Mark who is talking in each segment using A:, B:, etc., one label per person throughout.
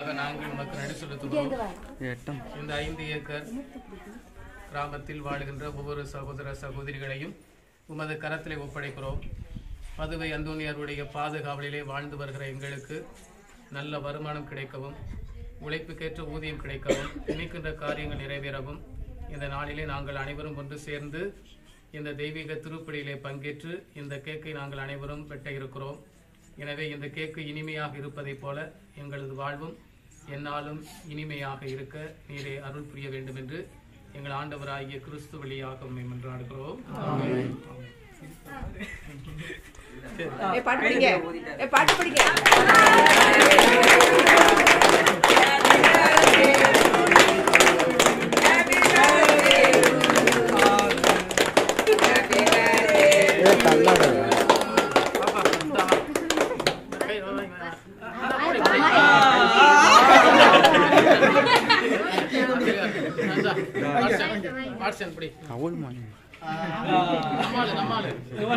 A: நாங்கள் உமக்கு நன்றி செலுத்துகிறோம்
B: எட்டம்
A: இந்த ஐந்து ஏக்கர் கிராமத்தில் வாழுகின்ற ஒவ்வொரு சகோதர சகோதரிகளையும் உமது கரத்திலே ஒப்படைக்கிறோம் பதுவை அந்தோனியாருடைய பாதுகாவலிலே வாழ்ந்து வருகிற எங்களுக்கு நல்ல வருமானம் கிடைக்கவும் உழைப்புக்கேற்ற ஊதியம் கிடைக்கவும் நினைக்கின்ற காரியங்கள் நிறைவேறவும் இந்த நாளிலே நாங்கள் அனைவரும் ஒன்று சேர்ந்து இந்த தெய்வீக திருப்படியிலே பங்கேற்று இந்த கேக்கை நாங்கள் அனைவரும் வெட்ட இருக்கிறோம் எனவே இந்த கேக்கு இனிமையாக இருப்பதைப் போல எங்களது வாழ்வும் என்னாலும் இனிமையாக இருக்க நீரே அருள் புரிய வேண்டும் என்று எங்கள் ஆண்டவராகிய கிறிஸ்து வழியாக உண்மை மன்றாடுகிறோம் ஆமென்.
C: ஏய், பாட்டு படிங்க ஏய், பாட்டு படிங்க
A: கை வா, வா, வா. ஆ, போடு, போடு. வாட்ஸ்அப், வாட்ஸ்அப் பிடி.
B: அவள் மாணி
A: நம்மாளு, நம்மாளு.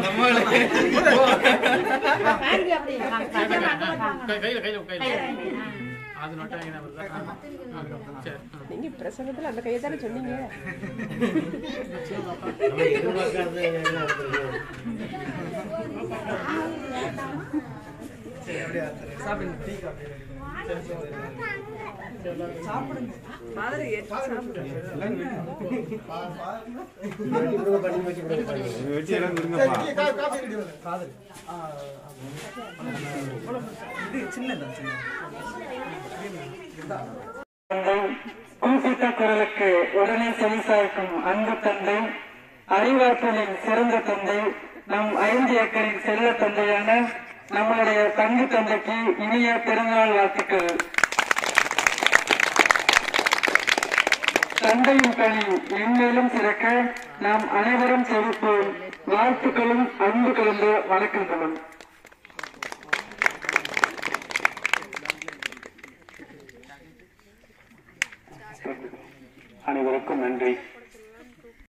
A: கை- கையில கையில கையில அது நோட்டா இங்க வருதா? ஆ, ஆ, சரி ஆ.
C: நீங்க பிரசங்கத்துல அந்த கையை தானே சொன்னீங்க
D: கூப்பிட்ட குரலுக்கு உடனே செவிசாய்க்கும் அன்பு தந்தை அறிவாற்றலின் சிறந்த தந்தை நம் ஐந்து ஏக்கரின் செல்ல தந்தையான நம்மளுடைய தங்கு தந்தைக்கு இனிய பிறந்தநாள் வாழ்த்துக்கள் தந்தையின் பணி மென்மேலும் சிறக்க நாம் அனைவரும் செழிப்போம் வாழ்த்துக்களும் அன்பு கலந்த வணக்கங்களும் அனைவருக்கும் நன்றி